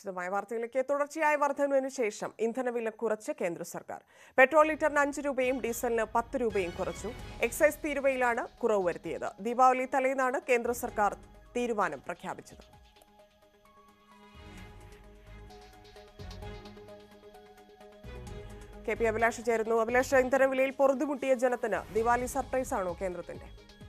വിശദമായ വാർത്തയിലേക്ക് തുടർച്ചയായ വർധനവിന് ശേഷം ഇന്ധനവില കുറച്ച് കേന്ദ്ര സർക്കാർ പെട്രോൾ ലിറ്ററിന് അഞ്ച് രൂപയും ഡീസലിന് പത്ത് രൂപയും കുറച്ചു എക്സൈസ് തീരുവയിലാണ് കുറവ് വരുത്തിയത് ദീപാവലി തലേന്നാണ് കേന്ദ്ര സർക്കാർ തീരുമാനം പ്രഖ്യാപിച്ചത് കെ പി അഭിലാഷ് ചേരുന്നു അഭിലാഷ് ഇന്ധനവിലയിൽ പൊറുതുമുട്ടിയ ജനത്തിന് ദിവാലി സർപ്രൈസ് ആണോ കേന്ദ്രത്തിന്റെ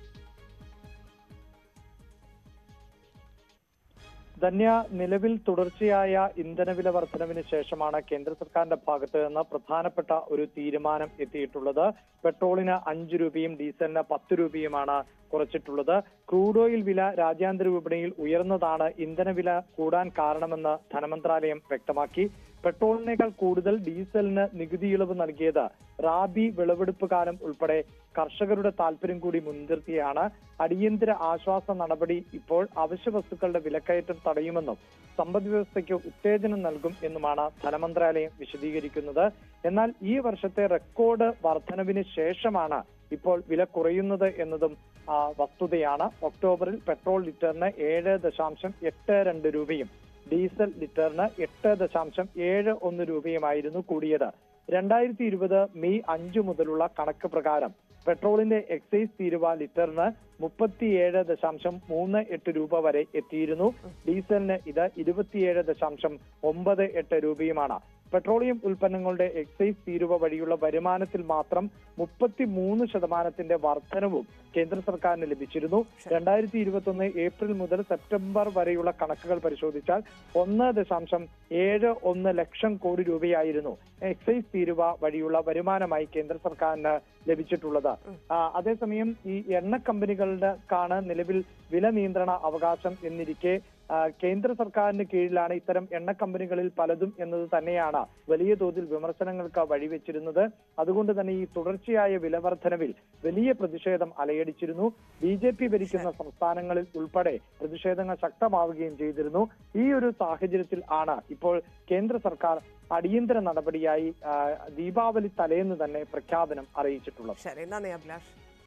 ധന്യ നിലവിൽ തുടർച്ചയായ ഇന്ധനവില വർധനവിന് ശേഷമാണ് കേന്ദ്ര സർക്കാരിന്റെ ഭാഗത്ത് നിന്ന് പ്രധാനപ്പെട്ട ഒരു തീരുമാനം എത്തിയിട്ടുള്ളത് പെട്രോളിന് അഞ്ച് രൂപയും ഡീസലിന് പത്ത് രൂപയുമാണ് കുറച്ചിട്ടുള്ളത് ക്രൂഡ് ഓയിൽ വില രാജ്യാന്തര വിപണിയിൽ ഉയർന്നതാണ് ഇന്ധനവില കൂടാൻ കാരണമെന്ന് ധനമന്ത്രാലയം വ്യക്തമാക്കി പെട്രോളിനേക്കാൾ കൂടുതൽ ഡീസലിന് നികുതി ഇളവ് നൽകിയത് റാബി വിളവെടുപ്പ് കാലം ഉൾപ്പെടെ കർഷകരുടെ താല്പര്യം കൂടി മുൻനിർത്തിയാണ് അടിയന്തര ആശ്വാസ നടപടി ഇപ്പോൾ അവശ്യ വസ്തുക്കളുടെ വിലക്കയറ്റം തടയുമെന്നും സമ്പദ് വ്യവസ്ഥയ്ക്ക് ഉത്തേജനം നൽകും എന്നുമാണ് ധനമന്ത്രാലയം വിശദീകരിക്കുന്നത് എന്നാൽ ഈ വർഷത്തെ റെക്കോർഡ് വർധനവിന് ശേഷമാണ് ഇപ്പോൾ വില കുറയുന്നത് എന്നതും ആ, വസ്തുതയാണ് ഒക്ടോബറിൽ പെട്രോൾ ലിറ്ററിന് ഏഴ് ദശാംശം എട്ട് രണ്ട് രൂപയും ഡീസൽ ലിറ്ററിന് എട്ട് ദശാംശം ഏഴ് ഒന്ന് രൂപയുമായിരുന്നു കൂടിയത് രണ്ടായിരത്തി ഇരുപത് മെയ് അഞ്ചു മുതലുള്ള കണക്ക് പ്രകാരം പെട്രോളിന്റെ എക്സൈസ് തീരുവ ലിറ്ററിന് മുപ്പത്തിയേഴ് ദശാംശം മൂന്ന് എട്ട് രൂപ വരെ എത്തിയിരുന്നു ഡീസലിന് ഇത് ഇരുപത്തിയേഴ് ദശാംശം ഒമ്പത് എട്ട് രൂപയുമാണ് പെട്രോളിയം ഉൽപ്പന്നങ്ങളുടെ എക്സൈസ് തീരുവ വഴിയുള്ള വരുമാനത്തിൽ മാത്രം മുപ്പത്തി മൂന്ന് ശതമാനത്തിന്റെ വർധനവും കേന്ദ്ര സർക്കാരിന് ലഭിച്ചിരുന്നു രണ്ടായിരത്തി ഇരുപത്തി ഒന്ന് ഏപ്രിൽ മുതൽ സെപ്റ്റംബർ വരെയുള്ള കണക്കുകൾ പരിശോധിച്ചാൽ ഒന്ന് ദശാംശം ഏഴ് ഒന്ന് ലക്ഷം കോടി രൂപയായിരുന്നു എക്സൈസ് തീരുവ വഴിയുള്ള വരുമാനമായി കേന്ദ്ര സർക്കാരിന് ലഭിച്ചിട്ടുള്ളത് ആ, അതേസമയം ഈ എണ്ണ കമ്പനികളുടെക്കാണ് നിലവിൽ വില നിയന്ത്രണ അവകാശം എന്നിരിക്കെ ആ, കേന്ദ്ര സർക്കാരിന് കീഴിലാണ് ഇത്തരം എണ്ണ കമ്പനികളിൽ പലതും എന്നത് തന്നെയാണ് വലിയ തോതിൽ വിമർശനങ്ങൾക്ക് വഴിവെച്ചിരുന്നത് അതുകൊണ്ട് തന്നെ ഈ തുടർച്ചയായ വിലവർധനവിൽ വലിയ പ്രതിഷേധം അലയടിച്ചിരുന്നു ബി ജെ പി ഭരിക്കുന്ന സംസ്ഥാനങ്ങളിൽ ഉൾപ്പെടെ പ്രതിഷേധങ്ങൾ ശക്തമാവുകയും ചെയ്തിരുന്നു ഈ ഒരു സാഹചര്യത്തിൽ ആണ് ഇപ്പോൾ കേന്ദ്ര സർക്കാർ അടിയന്തര നടപടിയായി ആ, ദീപാവലി തലേന്ന് തന്നെ പ്രഖ്യാപനം അറിയിച്ചിട്ടുള്ളത് ശരി നന്ദി അഭിലാഷ്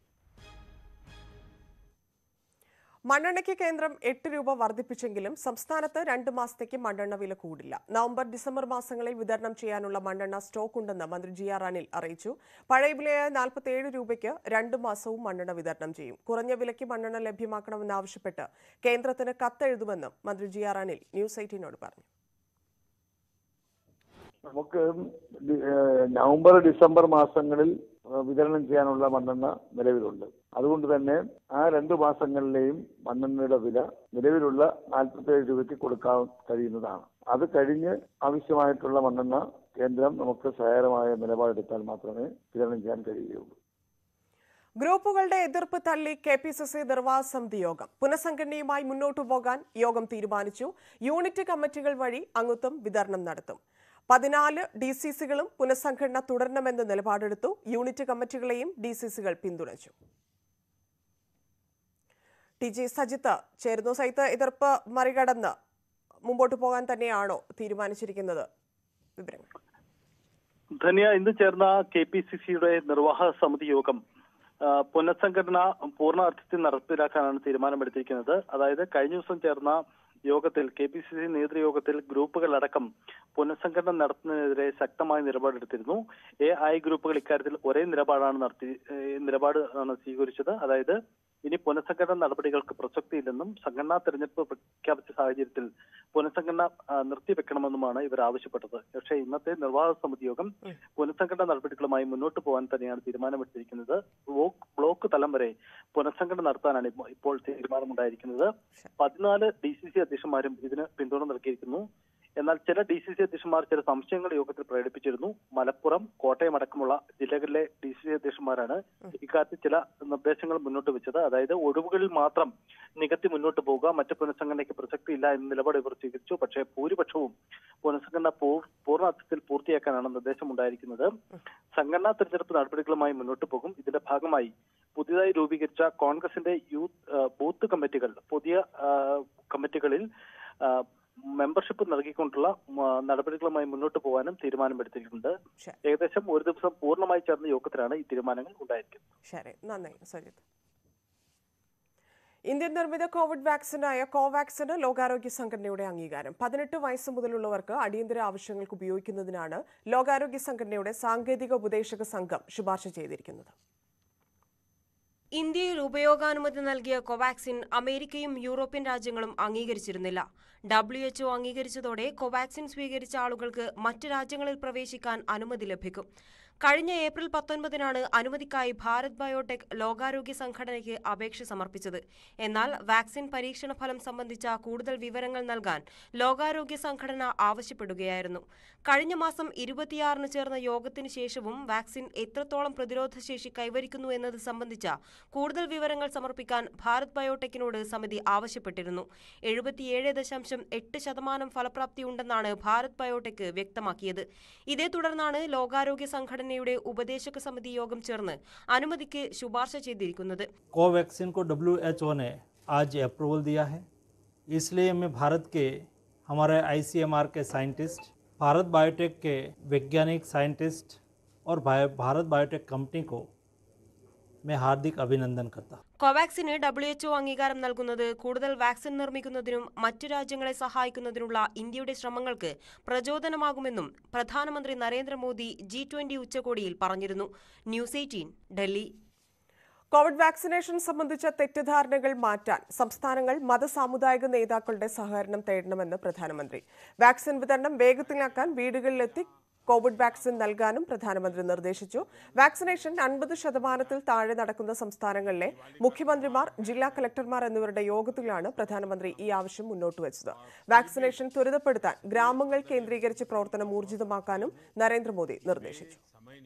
മണ്ണെണ്ണയ്ക്ക് കേന്ദ്രം എട്ട് രൂപ വർദ്ധിപ്പിച്ചെങ്കിലും സംസ്ഥാനത്ത് രണ്ട് മാസത്തേക്ക് മണ്ണെണ്ണ വില കൂടില്ല നവംബർ ഡിസംബർ മാസങ്ങളിൽ വിതരണം ചെയ്യാനുള്ള മണ്ണെണ്ണ സ്റ്റോക്ക് ഉണ്ടെന്ന് മന്ത്രി ജി ആർ അനിൽ അറിയിച്ചു പഴയ വിലയായ നാൽപ്പത്തിയേഴ് രൂപയ്ക്ക് രണ്ട് മാസവും മണ്ണെണ്ണ വിതരണം ചെയ്യും കുറഞ്ഞ വിലയ്ക്ക് മണ്ണെണ്ണ ലഭ്യമാക്കണമെന്നാവശ്യപ്പെട്ട് കേന്ദ്രത്തിന് കത്തെഴുതുമെന്നും മന്ത്രി ജി ആർ അനിൽ ന്യൂസ് എയ്റ്റീനോട് പറഞ്ഞു നമുക്ക് ഡി- ഏഹ് നവംബർ ഡിസംബർ മാസങ്ങളിൽ ഏഹ് വിതരണം ചെയ്യാനുള്ള മണ്ണെണ്ണ നിലവിലുണ്ട് അതുകൊണ്ട് തന്നെ ആ രണ്ട് മാസങ്ങളിലെയും മണ്ണെണ്ണയുടെ വില നിലവിലുള്ള നാൽപ്പത്തേഴ് രൂപയ്ക്ക് കൊടുക്കാൻ കഴിയുന്നതാണ് അത് കഴിഞ്ഞ് ആവശ്യമായിട്ടുള്ള മണ്ണെണ്ണ കേന്ദ്രം നമുക്ക് സഹായകരമായ നിലപാടെടുത്താൽ മാത്രമേ വിതരണം ചെയ്യാൻ കഴിയുകയുള്ളൂ ഗ്രൂപ്പുകളുടെ എതിർപ്പ് തള്ളി കെ പി സി സി നിർവാഹക സമിതി യോഗം പുനഃസംഘടനയുമായി മുന്നോട്ടു പോകാൻ യോഗം തീരുമാനിച്ചു യൂണിറ്റ് കമ്മിറ്റികൾ വഴി അംഗത്വം വിതരണം നടത്തും പതിനാല് ഡി സി സികളും പുനഃസംഘടന തുടരണമെന്ന് നിലപാടെടുത്തു യൂണിറ്റ് കമ്മിറ്റികളെയും ഡി സി സികൾ പിന്തുണച്ചു ടി ജി സജിത്ത് ചേരുന്നു സജിത്ത് എതിർപ്പ് മറികടന്ന് മുമ്പോട്ട് പോകാൻ തന്നെയാണോ തീരുമാനിച്ചിരിക്കുന്നത് വിവരങ്ങൾ ധന്യ ഇന്ന് ചേർന്ന കെ പി സി സിയുടെ നിർവാഹക സമിതി യോഗം ആ, പുനഃസംഘടന പൂർണ്ണ അർത്ഥത്തിൽ നടപ്പിലാക്കാനാണ് തീരുമാനമെടുത്തിരിക്കുന്നത് അതായത് കഴിഞ്ഞ ദിവസം ചേർന്ന യോഗത്തിൽ കെ പി സി സി നേതൃയോഗത്തിൽ ഗ്രൂപ്പുകളടക്കം പുനഃസംഘടന നടത്തുന്നതിനെതിരെ ശക്തമായ നിലപാടെടുത്തിരുന്നു എ ഐ ഗ്രൂപ്പുകൾ ഇക്കാര്യത്തിൽ ഒരേ നിലപാടാണ് നടത്തി ഏ, നിലപാട് ആണ് സ്വീകരിച്ചത് അതായത് ഇനി പുനഃസംഘടന നടപടികൾക്ക് പ്രസക്തിയില്ലെന്നും സംഘടനാ തെരഞ്ഞെടുപ്പ് പ്രഖ്യാപിച്ച സാഹചര്യത്തിൽ പുനഃസംഘടന ആ, നിർത്തിവെക്കണമെന്നുമാണ് ഇവർ ആവശ്യപ്പെട്ടത് പക്ഷേ ഇന്നത്തെ നിർവാഹക സമിതി യോഗം പുനഃസംഘടന നടപടികളുമായി മുന്നോട്ട് പോകാൻ തന്നെയാണ് തീരുമാനമെടുത്തിരിക്കുന്നത് ബ്ലോക്ക് ബ്ലോക്ക് തലം വരെ പുനഃസംഘടന നടത്താനാണ് ഇപ്പോൾ- ഇപ്പോൾ തീരുമാനമുണ്ടായിരിക്കുന്നത് പതിനാല് ഡി സി സി അധ്യക്ഷന്മാരും ഇതിന് പിന്തുണ നൽകിയിരിക്കുന്നു എന്നാൽ ചില ഡി സി സി അധ്യക്ഷന്മാർ ചില സംശയങ്ങൾ യോഗത്തിൽ പ്രകടിപ്പിച്ചിരുന്നു മലപ്പുറം കോട്ടയം അടക്കമുള്ള ജില്ലകളിലെ ഡി സി സി അധ്യക്ഷന്മാരാണ് ഇക്കാര്യത്തിൽ ചില നിർദ്ദേശങ്ങൾ മുന്നോട്ട് വെച്ചത് അതായത് ഒഴിവുകളിൽ മാത്രം നികത്തി മുന്നോട്ട് പോകുക മറ്റ് പുനഃസംഘടനയ്ക്ക് പ്രസക്തിയില്ല എന്ന നിലപാട് ഇവർ സ്വീകരിച്ചു പക്ഷേ ഭൂരിപക്ഷവും പുനഃസംഘടന പൂർ- പൂർണ്ണ അർത്ഥത്തിൽ പൂർത്തിയാക്കാനാണ് നിർദ്ദേശമുണ്ടായിരിക്കുന്നത് സംഘടനാ തെരഞ്ഞെടുപ്പ് നടപടികളുമായി മുന്നോട്ട് പോകും ഇതിന്റെ ഭാഗമായി പുതിയതായി രൂപീകരിച്ച കോൺഗ്രസിന്റെ യൂത്ത് ആ, ബൂത്ത് കമ്മിറ്റികൾ പുതിയ ആ, കമ്മിറ്റികളിൽ ആ, മെമ്പർഷിപ്പ് നൽകിക്കൊണ്ടുള്ള ആ, നടപടികളുമായി മുന്നോട്ട് പോകാനും തീരുമാനമെടുത്തിട്ടുണ്ട് ശരി. ഏകദേശം ഒരു ദിവസം പൂർണ്ണമായി ചേർന്ന യോഗത്തിലാണ് ഈ തീരുമാനങ്ങൾ ഉണ്ടായിരിക്കുന്നത് ശരി നന്ദി സജിത്ത് ഇന്ത്യൻ നിർമ്മിത കോവിഡ് വാക്സിനായ കോവാക്സിന് ലോകാരോഗ്യ സംഘടനയുടെ അംഗീകാരം പതിനെട്ട് വയസ്സ് മുതലുള്ളവർക്ക് അടിയന്തര ആവശ്യങ്ങൾക്ക് ഉപയോഗിക്കുന്നതിനാണ് ലോകാരോഗ്യ സംഘടനയുടെ സാങ്കേതിക ഉപദേശക സംഘം ശുപാർശ ചെയ്തിരിക്കുന്നത് ഇന്ത്യയിൽ ഉപയോഗാനുമതി നൽകിയ കോവാക്സിൻ അമേരിക്കയും യൂറോപ്യൻ രാജ്യങ്ങളും അംഗീകരിച്ചിരുന്നില്ല ഡബ്ല്യു എച്ച്ഒ അംഗീകരിച്ചതോടെ കോവാക്സിൻ സ്വീകരിച്ച ആളുകൾക്ക് മറ്റ് രാജ്യങ്ങളിൽ പ്രവേശിക്കാൻ അനുമതി ലഭിക്കും കഴിഞ്ഞ ഏപ്രിൽ പത്തൊൻപതിനാണ് അനുമതിക്കായി ഭാരത് ബയോടെക് ലോകാരോഗ്യ സംഘടനയ്ക്ക് അപേക്ഷ സമർപ്പിച്ചത് എന്നാൽ വാക്സിൻ പരീക്ഷണ ഫലം സംബന്ധിച്ച കൂടുതൽ വിവരങ്ങൾ നൽകാൻ ലോകാരോഗ്യ സംഘടന ആവശ്യപ്പെടുകയായിരുന്നു കഴിഞ്ഞ മാസം ഇരുപത്തിയാറിന് ചേർന്ന യോഗത്തിനു ശേഷവും വാക്സിൻ എത്രത്തോളം പ്രതിരോധശേഷി കൈവരിക്കുന്നു എന്നത് സംബന്ധിച്ച കൂടുതൽ വിവരങ്ങൾ സമർപ്പിക്കാൻ ഭാരത് ബയോടെക്കിനോട് സമിതി ആവശ്യപ്പെട്ടിരുന്നു എഴുപത്തിയേഴ് ദശാംശം എട്ട് ശതമാനം ഫലപ്രാപ്തിയുണ്ടെന്നാണ് ഭാരത് ബയോടെക് വ്യക്തമാക്കിയത് ഇതേ തുടർന്നാണ് ലോകാരോഗ്യ സംഘടനയുടെ ഉപദേശക സമിതി യോഗം ചേർന്ന് അനുമതിക്ക് ശുപാർശ ചെയ്തിരിക്കുന്നത് कोवैक्सीन को डब्ल्यू ने आज अप्रूवल दिया है इसलिए मैं भारत के हमारे आईसीएमआर के साइंटिस्ट भारत बायोटेक के वैज्ञानिक साइंटिस्ट और भाय- भारत बायोटेक कंपनी को मैं हार्दिक अभिनंदन करता हूँ കോവാക്സിന് ഡബ്ല്യു എച്ച്ഒ അംഗീകാരം നൽകുന്നത് കൂടുതൽ വാക്സിൻ നിർമ്മിക്കുന്നതിനും മറ്റു രാജ്യങ്ങളെ സഹായിക്കുന്നതിനുള്ള ഇന്ത്യയുടെ ശ്രമങ്ങൾക്ക് പ്രചോദനമാകുമെന്നും പ്രധാനമന്ത്രി നരേന്ദ്രമോദി ജി ട്വന്റി ഉച്ചകോടിയിൽ പറഞ്ഞിരുന്നു news eighteen Delhi Covid vaccination സംബന്ധിച്ച തെറ്റിദ്ധാരണകൾ മാറ്റാൻ സംസ്ഥാനങ്ങൾ മതസാമുദായിക നേതാക്കളുടെ സഹകരണം തേടണമെന്ന് പ്രധാനമന്ത്രി വാക്സിൻ വിതരണം വേഗത്തിലാക്കാൻ വീടുകളിലെത്തി കോവിഡ് വാക്സിൻ നൽകാനും പ്രധാനമന്ത്രി നിർദ്ദേശിച്ചു വാക്സിനേഷൻ അൻപത് ശതമാനത്തിൽ താഴെ നടക്കുന്ന സംസ്ഥാനങ്ങളിലെ മുഖ്യമന്ത്രിമാർ ജില്ലാ കലക്ടർമാർ എന്നിവരുടെ യോഗത്തിലാണ് പ്രധാനമന്ത്രി ഈ ആവശ്യം മുന്നോട്ട് വെച്ചത് വാക്സിനേഷൻ ത്വരിതപ്പെടുത്താൻ ഗ്രാമങ്ങൾ കേന്ദ്രീകരിച്ച് പ്രവർത്തനം ഊർജിതമാക്കാനും നരേന്ദ്രമോദി നിർദ്ദേശിച്ചു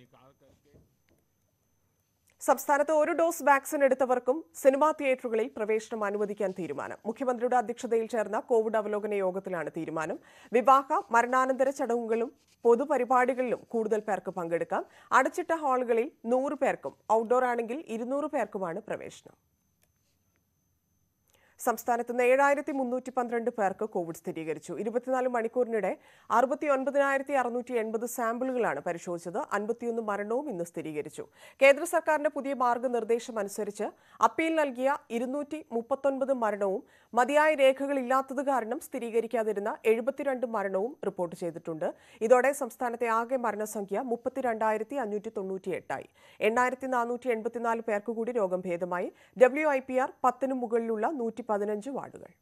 സംസ്ഥാനത്ത് ഒരു ഡോസ് വാക്സിൻ എടുത്തവർക്കും സിനിമാ തിയേറ്ററുകളിൽ പ്രവേശനം അനുവദിക്കാൻ തീരുമാനം മുഖ്യമന്ത്രിയുടെ അധ്യക്ഷതയിൽ ചേർന്ന കോവിഡ് അവലോകന യോഗത്തിലാണ് തീരുമാനം വിവാഹ മരണാനന്തര ചടങ്ങുകളും പൊതുപരിപാടികളിലും കൂടുതൽ പേർക്ക് പങ്കെടുക്കാം അടച്ചിട്ട ഹാളുകളിൽ നൂറ് പേർക്കും ഔട്ട്ഡോർ ആണെങ്കിൽ ഇരുന്നൂറ് പേർക്കുമാണ് പ്രവേശനം സംസ്ഥാനത്ത് നിന്ന് ഏഴായിരത്തി മുന്നൂറ്റി പന്ത്രണ്ട് പേർക്ക് കോവിഡ് സ്ഥിരീകരിച്ചു ഇരുപത്തിനാല് മണിക്കൂറിനിടെ അറുപത്തി ഒൻപതിനായിരത്തി അറുന്നൂറ്റി എൺപത് സാമ്പിളുകളാണ് പരിശോധിച്ചത് അൻപത്തിയൊന്ന് മരണവും ഇന്ന് സ്ഥിരീകരിച്ചു കേന്ദ്ര സർക്കാരിന്റെ പുതിയ മാർഗനിർദ്ദേശം അനുസരിച്ച് അപ്പീൽ നൽകിയ ഇരുന്നൂറ്റി മുപ്പത്തൊൻപത് മരണവും മതിയായ രേഖകളില്ലാത്തത് കാരണം സ്ഥിരീകരിക്കാതിരുന്ന എഴുപത്തിരണ്ട് മരണവും റിപ്പോർട്ട് ചെയ്തിട്ടുണ്ട് ഇതോടെ സംസ്ഥാനത്തെ ആകെ മരണസംഖ്യ മുപ്പത്തിരണ്ടായിരത്തി അഞ്ഞൂറ്റി തൊണ്ണൂറ്റിയെട്ടായി എണ്ണായിരത്തി നാനൂറ്റി എൺപത്തിനാല് പേർക്ക് കൂടി രോഗം ഭേദമായി ഡബ്ല്യു ഐ പി ആർ പത്തിനു മുകളിലുള്ള നൂറ്റി പതിനഞ്ച് വാർഡുകൾ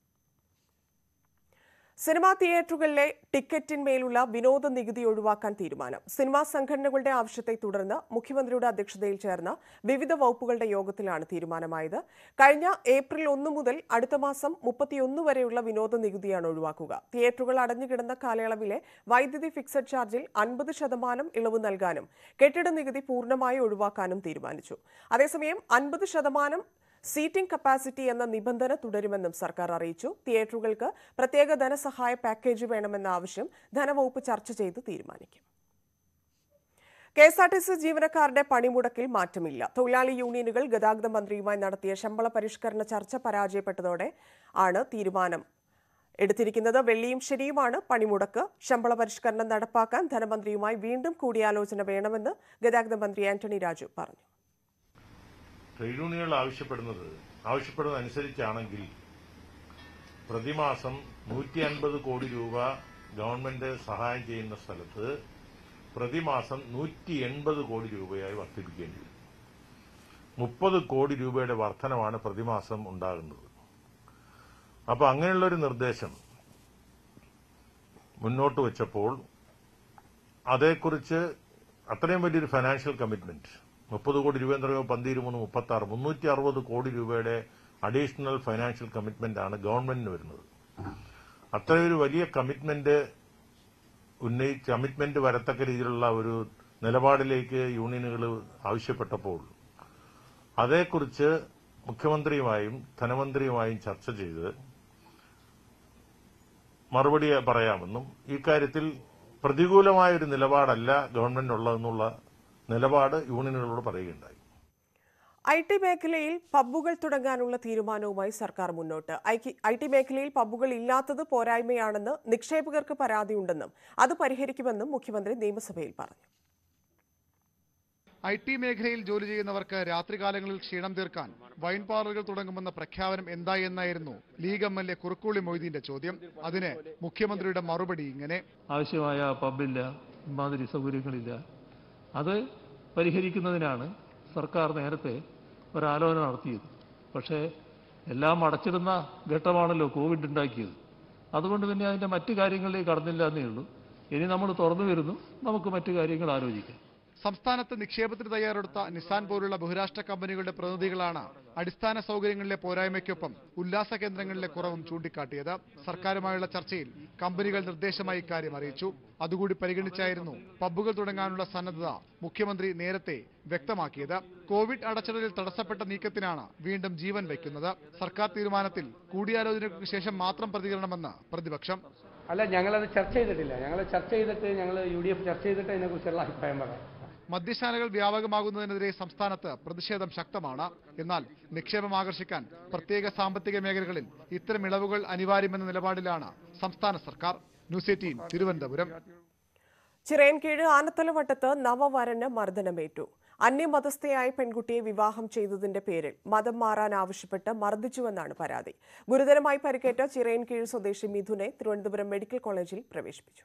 സിനിമാ തിയേറ്ററുകളിലെ ടിക്കറ്റിന്മേലുള്ള വിനോദ നികുതി ഒഴിവാക്കാൻ തീരുമാനം സിനിമാ സംഘടനകളുടെ ആവശ്യത്തെ തുടർന്ന് മുഖ്യമന്ത്രിയുടെ അധ്യക്ഷതയിൽ ചേർന്ന വിവിധ വകുപ്പുകളുടെ യോഗത്തിലാണ് തീരുമാനമായത് കഴിഞ്ഞ ഏപ്രിൽ ഒന്ന് മുതൽ അടുത്ത മാസം മുപ്പത്തിയൊന്ന് വരെയുള്ള വിനോദ നികുതിയാണ് ഒഴിവാക്കുക തിയേറ്ററുകൾ അടഞ്ഞുകിടന്ന കാലയളവിലെ വൈദ്യുതി ഫിക്സഡ് ചാർജിൽ അൻപത് ശതമാനം ഇളവ് നൽകാനും കെട്ടിട നികുതി പൂർണ്ണമായി ഒഴിവാക്കാനും തീരുമാനിച്ചു അതേസമയം അൻപത് ശതമാനം സീറ്റിംഗ് കപ്പാസിറ്റി എന്ന നിബന്ധന തുടരുമെന്നും സർക്കാർ അറിയിച്ചു തിയേറ്ററുകൾക്ക് പ്രത്യേക ധനസഹായ പാക്കേജ് വേണമെന്ന ആവശ്യം ധനവകുപ്പ് ചർച്ച ചെയ്ത് തീരുമാനിക്കും K S R T C ജീവനക്കാരുടെ പണിമുടക്കിൽ മാറ്റമില്ല തൊഴിലാളി യൂണിയനുകൾ ഗതാഗത മന്ത്രിയുമായി നടത്തിയ ശമ്പള പരിഷ്കരണ ചർച്ച പരാജയപ്പെട്ടതോടെ ആണ് തീരുമാനം എടുത്തിരിക്കുന്നത് വെള്ളിയും ശനിയുമാണ് പണിമുടക്ക് ശമ്പള പരിഷ്കരണം നടപ്പാക്കാൻ ധനമന്ത്രിയുമായി വീണ്ടും കൂടിയാലോചന വേണമെന്ന് ഗതാഗത മന്ത്രി ആന്റണി രാജു പറഞ്ഞു ട്രേഡ് യൂണിയനുകൾ ആവശ്യപ്പെടുന്നത് ആവശ്യപ്പെടുന്നതനുസരിച്ചാണെങ്കിൽ പ്രതിമാസം നൂറ്റി അൻപത് കോടി രൂപ ഗവൺമെന്റ് സഹായം ചെയ്യുന്ന സ്ഥലത്ത് പ്രതിമാസം നൂറ്റി എൺപത് കോടി രൂപയായി വർദ്ധിപ്പിക്കേണ്ടി വരും മുപ്പത് കോടി രൂപയുടെ വർധനമാണ് പ്രതിമാസം ഉണ്ടാകുന്നത് അപ്പൊ അങ്ങനെയുള്ളൊരു നിർദ്ദേശം മുന്നോട്ട് വെച്ചപ്പോൾ അതേക്കുറിച്ച് അത്രയും വലിയൊരു ഫൈനാൻഷ്യൽ കമ്മിറ്റ്മെന്റ് മുപ്പത് കോടി രൂപ എന്ന് പറയുമ്പോൾ പന്തിരുമൂന്ന് മുപ്പത്തി ആറ് മുന്നൂറ്റി അറുപത് കോടി രൂപയുടെ അഡീഷണൽ ഫൈനാൻഷ്യൽ കമ്മിറ്റ്മെന്റ് ആണ് ഗവൺമെന്റിന് വരുന്നത് അത്രയൊരു വലിയ കമ്മിറ്റ്മെന്റ് ഉന്നയി കമ്മിറ്റ്മെന്റ് വരത്തക്ക രീതിയിലുള്ള ഒരു നിലപാടിലേക്ക് യൂണിയനുകൾ ആവശ്യപ്പെട്ടപ്പോൾ അതേക്കുറിച്ച് മുഖ്യമന്ത്രിയുമായും ധനമന്ത്രിയുമായും ചർച്ച ചെയ്ത് മറുപടി പറയാമെന്നും ഇക്കാര്യത്തിൽ പ്രതികൂലമായ ഒരു നിലപാടല്ല ഗവൺമെന്റിനുള്ളതെന്നുള്ള നിലപാട് യൂണിയനുകളോട് പറയുകയുണ്ടായി ഐ ടി മേഖലയിൽ പബ്ബുകൾ തുടങ്ങാനുള്ള തീരുമാനവുമായി സർക്കാർ മുന്നോട്ട് ഐ ടി മേഖലയിൽ പബ്ബുകൾ ഇല്ലാത്തത് പോരായ്മയാണെന്ന് നിക്ഷേപകർക്ക് പരാതിയുണ്ടെന്നും അത് പരിഹരിക്കുമെന്നും മുഖ്യമന്ത്രി നിയമസഭയിൽ പറഞ്ഞു ഐ ടി മേഖലയിൽ ജോലി ചെയ്യുന്നവർക്ക് രാത്രികാലങ്ങളിൽ ക്ഷീണം തീർക്കാൻ വൈൻ പാർലറുകൾ തുടങ്ങുമെന്ന പ്രഖ്യാപനം എന്തായി എന്നായിരുന്നു League M L A Kurukkoli മൊയ്തീന്റെ ചോദ്യം അതിന് മുഖ്യമന്ത്രിയുടെ മറുപടി ഇങ്ങനെ ആവശ്യമായ പബ്ബില്ല ഇമാതിരി സൗകര്യങ്ങളില്ല അത് പരിഹരിക്കുന്നതിനാണ് സർക്കാർ നേരത്തെ ഒരാലോചന നടത്തിയത് പക്ഷേ എല്ലാം അടച്ചിടുന്ന ഘട്ടമാണല്ലോ കോവിഡ് ഉണ്ടാക്കിയത് അതുകൊണ്ട് പിന്നെ അതിൻ്റെ മറ്റു കാര്യങ്ങളിലേക്ക് കടന്നില്ല എന്നേ ഉള്ളൂ ഇനി നമ്മൾ തുറന്നു വരുന്നു നമുക്ക് മറ്റു കാര്യങ്ങൾ ആലോചിക്കാം സംസ്ഥാനത്ത് നിക്ഷേപത്തിന് തയ്യാറെടുത്ത നിസാൻ പോലുള്ള ബഹുരാഷ്ട്ര കമ്പനികളുടെ പ്രതിനിധികളാണ് അടിസ്ഥാന സൗകര്യങ്ങളിലെ പോരായ്മയ്ക്കൊപ്പം ഉല്ലാസ കേന്ദ്രങ്ങളിലെ കുറവും ചൂണ്ടിക്കാട്ടിയത് സർക്കാരുമായുള്ള ചർച്ചയിൽ കമ്പനികൾ നിർദ്ദേശമായി ഇക്കാര്യം അറിയിച്ചു അതുകൂടി പരിഗണിച്ചായിരുന്നു പബ്ബുകൾ തുടങ്ങാനുള്ള സന്നദ്ധത മുഖ്യമന്ത്രി നേരത്തെ വ്യക്തമാക്കിയത് കോവിഡ് അടച്ചിടലിൽ തടസ്സപ്പെട്ട നീക്കത്തിനാണ് വീണ്ടും ജീവൻ വയ്ക്കുന്നത് സർക്കാർ തീരുമാനത്തിൽ കൂടിയാലോചനയ്ക്ക് ശേഷം മാത്രം പ്രതികരണമെന്ന് പ്രതിപക്ഷം അല്ല ഞങ്ങളത് ചർച്ച ചെയ്തിട്ടില്ല ഞങ്ങൾ ചർച്ച ചെയ്തിട്ട് ഞങ്ങൾ യു ഡി എഫ് ചർച്ച ചെയ്തിട്ട് അതിനെക്കുറിച്ചുള്ള അഭിപ്രായം പറയാം മദ്യശാലകൾ വ്യാപകമാകുന്നതിനെതിരെ സംസ്ഥാനത്ത് പ്രതിഷേധം ശക്തമാണ് എന്നാൽ നിക്ഷേപം ആകർഷിക്കാൻ പ്രത്യേക സാമ്പത്തിക മേഖലകളിൽ ഇത്തരം ഇളവുകൾ അനിവാര്യമെന്ന നിലപാടിലാണ് സംസ്ഥാന സർക്കാർ ന്യൂസ് എയ്റ്റീൻ തിരുവനന്തപുരം ചിറയൻകീഴ് ആനത്തലവട്ടത്ത് നവവരന് മർദ്ദനമേറ്റു അന്യമതസ്ഥയായ പെൺകുട്ടിയെ വിവാഹം ചെയ്തതിന്റെ പേരിൽ മതം മാറാൻ ആവശ്യപ്പെട്ട് മർദ്ദിച്ചുവെന്നാണ് പരാതി ഗുരുതരമായി പരിക്കേറ്റ ചിറയൻകീഴ് സ്വദേശി മിഥുനെ തിരുവനന്തപുരം മെഡിക്കൽ കോളേജിൽ പ്രവേശിപ്പിച്ചു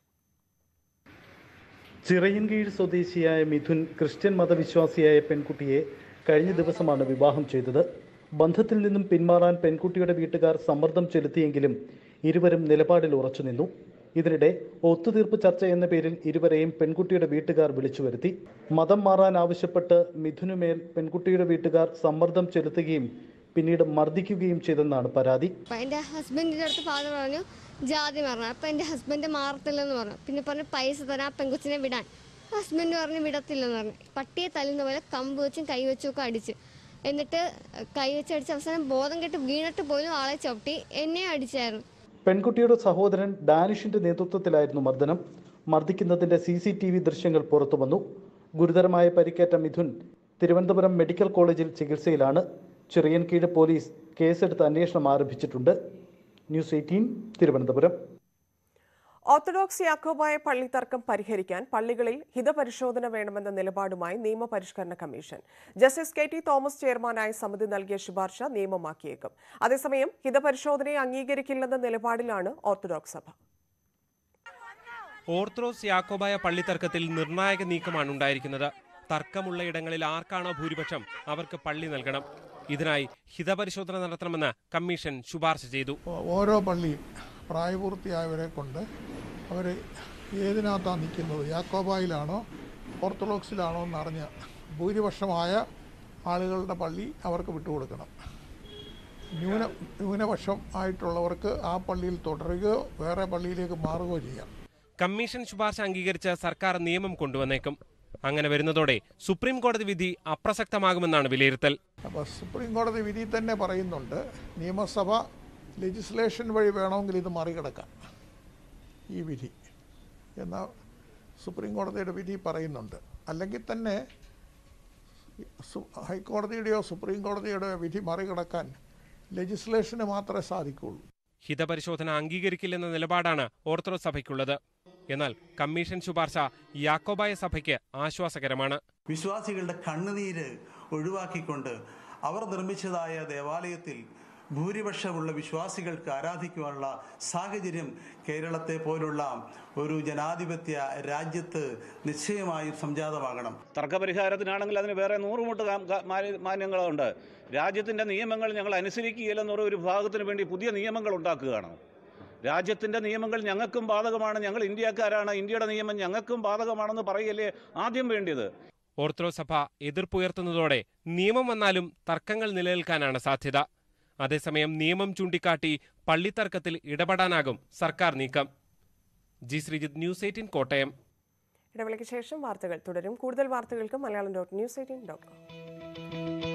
ചിറയൻകീഴ് സ്വദേശിയായ മിഥുൻ ക്രിസ്ത്യൻ മതവിശ്വാസിയായ പെൺകുട്ടിയെ കഴിഞ്ഞ ദിവസമാണ് വിവാഹം ചെയ്തത് ബന്ധത്തിൽ നിന്നും പിന്മാറാൻ പെൺകുട്ടിയുടെ വീട്ടുകാർ സമ്മർദ്ദം ചെലുത്തിയെങ്കിലും ഇരുവരും നിലപാടിൽ ഉറച്ചുനിന്നു ഇതിനിടെ ഒത്തുതീർപ്പ് ചർച്ച എന്ന പേരിൽ ഇരുവരെയും പെൺകുട്ടിയുടെ വീട്ടുകാർ വിളിച്ചു വരുത്തി മതം മാറാൻ ആവശ്യപ്പെട്ട് മിഥുനുമേൽ പെൺകുട്ടിയുടെ വീട്ടുകാർ സമ്മർദ്ദം ചെലുത്തുകയും പിന്നീട് മർദ്ദിക്കുകയും ചെയ്തെന്നാണ് പരാതി അപ്പം എൻ്റെ ഹസ്ബൻഡിൻ്റെ അടുത്ത് ഫാദർ പറഞ്ഞു ജാതി മാറണം അപ്പം എൻ്റെ ഹസ്ബൻഡ് മാറത്തില്ലെന്ന് പറഞ്ഞു പിന്നെ പറഞ്ഞു പൈസ തരാം ആ പെങ്കൊച്ചിനെ വിടാൻ ഹസ്ബൻഡ് പറഞ്ഞു വിടത്തില്ലെന്ന് പറഞ്ഞു പട്ടിയെ തല്ലുന്ന പോലെ കമ്പ് വെച്ചും കൈ വെച്ചും ഒക്കെ അടിച്ച് എന്നിട്ട് കൈ വെച്ച് അടിച്ച് അവസാനം ബോധം കെട്ട് വീണിട്ട് പോലും ആളെ ചവിട്ടി എന്നെ അടിച്ചായിരുന്നു പെൺകുട്ടിയുടെ സഹോദരൻ ഡാനിഷിന്റെ നേതൃത്വത്തിലായിരുന്നു മർദ്ദനം മർദ്ദിക്കുന്നതിന്റെ സി സി ടി വി ദൃശ്യങ്ങൾ പുറത്തു വന്നു ഗുരുതരമായ പരിക്കേറ്റ മിഥുൻ തിരുവനന്തപുരം മെഡിക്കൽ കോളേജിൽ ചികിത്സയിലാണ് ചിറയൻകീഴ് പോലീസ് കേസെടുത്ത് അന്വേഷണം ആരംഭിച്ചിട്ടുണ്ട് news eighteen Thiruvananthapuram orthodox Yakobaya പള്ളി തർക്കം പരിഹരിക്കാൻ പള്ളികളിൽ ഹിതപരിശോധന വേണമെന്ന നിലപാടുമായി നിയമപരിഷ്കരണ commission justice K T Thomas ചെയർമാനായ സമിതി നൽകിയ ശുപാർശ നിയമമാക്കിയേക്കും അതേസമയം ഹിതപരിശോധനയെ അംഗീകരിക്കില്ലെന്ന നിലപാടിലാണ് ഓർത്തഡോക്സ് സഭ ഓർത്തഡോക്സ് യാക്കോബായ പള്ളിത്തർക്കത്തിൽ നിർണായക നീക്കമാണ് ഉണ്ടായിരിക്കുന്നത് തർക്കമുള്ള ഇടങ്ങളിൽ ആർക്കാണോ ഭൂരിപക്ഷം അവർക്ക് പള്ളി നൽകണം ഇതിനായി ഹിതപരിശോധന നടത്തണമെന്ന് കമ്മീഷൻ ശുപാർശ ചെയ്തു ഓരോ പള്ളിയും പ്രായപൂർത്തിയായവരെ കൊണ്ട് അവർ ഏതിനകത്താണ് നിൽക്കുന്നത് യാക്കോബായിലാണോ ഓർത്തഡോക്സിലാണോ എന്നറിഞ്ഞ് ഭൂരിപക്ഷമായ ആളുകളുടെ പള്ളി അവർക്ക് വിട്ടുകൊടുക്കണം ന്യൂന ന്യൂനപക്ഷം ആയിട്ടുള്ളവർക്ക് ആ പള്ളിയിൽ തുടരുകയോ വേറെ പള്ളിയിലേക്ക് മാറുകയോ ചെയ്യാം കമ്മീഷൻ ശുപാർശ അംഗീകരിച്ച് സർക്കാർ നിയമം കൊണ്ടുവന്നേക്കും അങ്ങനെ വരുന്നതോടെ സുപ്രീം കോടതി വിധി അപ്രസക്തമാകുമെന്നാണ് വിലയിരുത്തൽ അപ്പോൾ സുപ്രീം കോടതി വിധി തന്നെ പറയുന്നുണ്ട് നിയമസഭ ലെജിസ്ലേഷൻ വഴി വേണമെങ്കിൽ ഇത് മറികടക്കാം ഈ വിധി എന്ന സുപ്രീം കോടതിയുടെ വിധി പറയുന്നുണ്ട് അല്ലെങ്കിൽ തന്നെ സു- ഹൈക്കോടതിയുടെയോ സുപ്രീം കോടതിയുടെയോ വിധി മറികടക്കാൻ ലെജിസ്ലേഷന് മാത്രമേ സാധിക്കുകയുള്ളൂ ഹിതപരിശോധന അംഗീകരിക്കില്ലെന്ന നിലപാടാണ് ഓർത്തഡോക്സ് സഭയ്ക്കുള്ളത് എന്നാൽ കമ്മീഷൻ ശുപാർശ യാക്കോബായ സഭയ്ക്ക് ആശ്വാസകരമാണ് വിശ്വാസികളുടെ കണ്ണുനീര് ഒഴിവാക്കിക്കൊണ്ട് അവർ നിർമ്മിച്ചതായ ദേവാലയത്തിൽ ഭൂരിപക്ഷമുള്ള വിശ്വാസികൾക്ക് ആരാധിക്കുവാനുള്ള സാഹചര്യം കേരളത്തെ പോലുള്ള ഒരു ജനാധിപത്യ രാജ്യത്ത് നിശ്ചയമായും സംജാതമാകണം തർക്കപരിഹാരത്തിനാണെങ്കിൽ അതിന് വേറെ നൂറുമുട്ട് കാ- കാ- മാന്യ- മാന്യങ്ങളുണ്ട് രാജ്യത്തിൻ്റെ നിയമങ്ങൾ ഞങ്ങൾ അനുസരിക്കുകയില്ലെന്നുള്ള ഒരു വിഭാഗത്തിന് വേണ്ടി പുതിയ നിയമങ്ങൾ ഉണ്ടാക്കുകയാണ് രാജ്യത്തിൻ്റെ നിയമങ്ങൾ ഞങ്ങൾക്കും ബാധകമാണ് ഞങ്ങൾ ഇന്ത്യക്കാരാണ് ഇന്ത്യയുടെ നിയമം ഞങ്ങൾക്കും ബാധകമാണെന്ന് പറയല്ലേ ആദ്യം വേണ്ടിയത് ഓർത്തഡോക്സ് സഭ എതിർപ്പുയർത്തുന്നതോടെ നിയമം വന്നാലും തർക്കങ്ങൾ നിലനിൽക്കാനാണ് സാധ്യത അതേസമയം നിയമം ചൂണ്ടിക്കാട്ടി പള്ളിത്തർക്കത്തിൽ ഇടപെടാനാകും സർക്കാർ നീക്കം G Sreejith news eighteen Kottayam ഇടവേളയ്ക്ക് ശേഷം വാർത്തകൾ തുടരും കൂടുതൽ വാർത്തകൾക്ക് Malayalam dot news eighteen dot com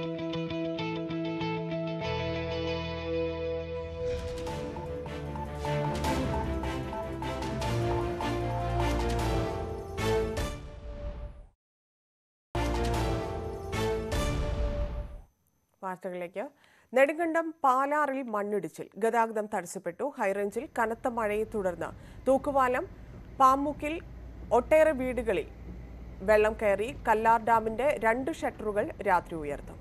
വാർത്തകളിലേക്ക് നെടുങ്കണ്ടം പാലാറിൽ മണ്ണിടിച്ചിൽ ഗതാഗതം തടസ്സപ്പെട്ടു ഹൈറേഞ്ചിൽ കനത്ത മഴയെ തുടർന്ന് തൂക്കുവാലം പാമുക്കിൽ ഒട്ടേറെ വീടുകളിൽ വെള്ളം കയറി കല്ലാർ ഡാമിന്റെ രണ്ട് ഷട്ടറുകൾ രാത്രി ഉയർത്തും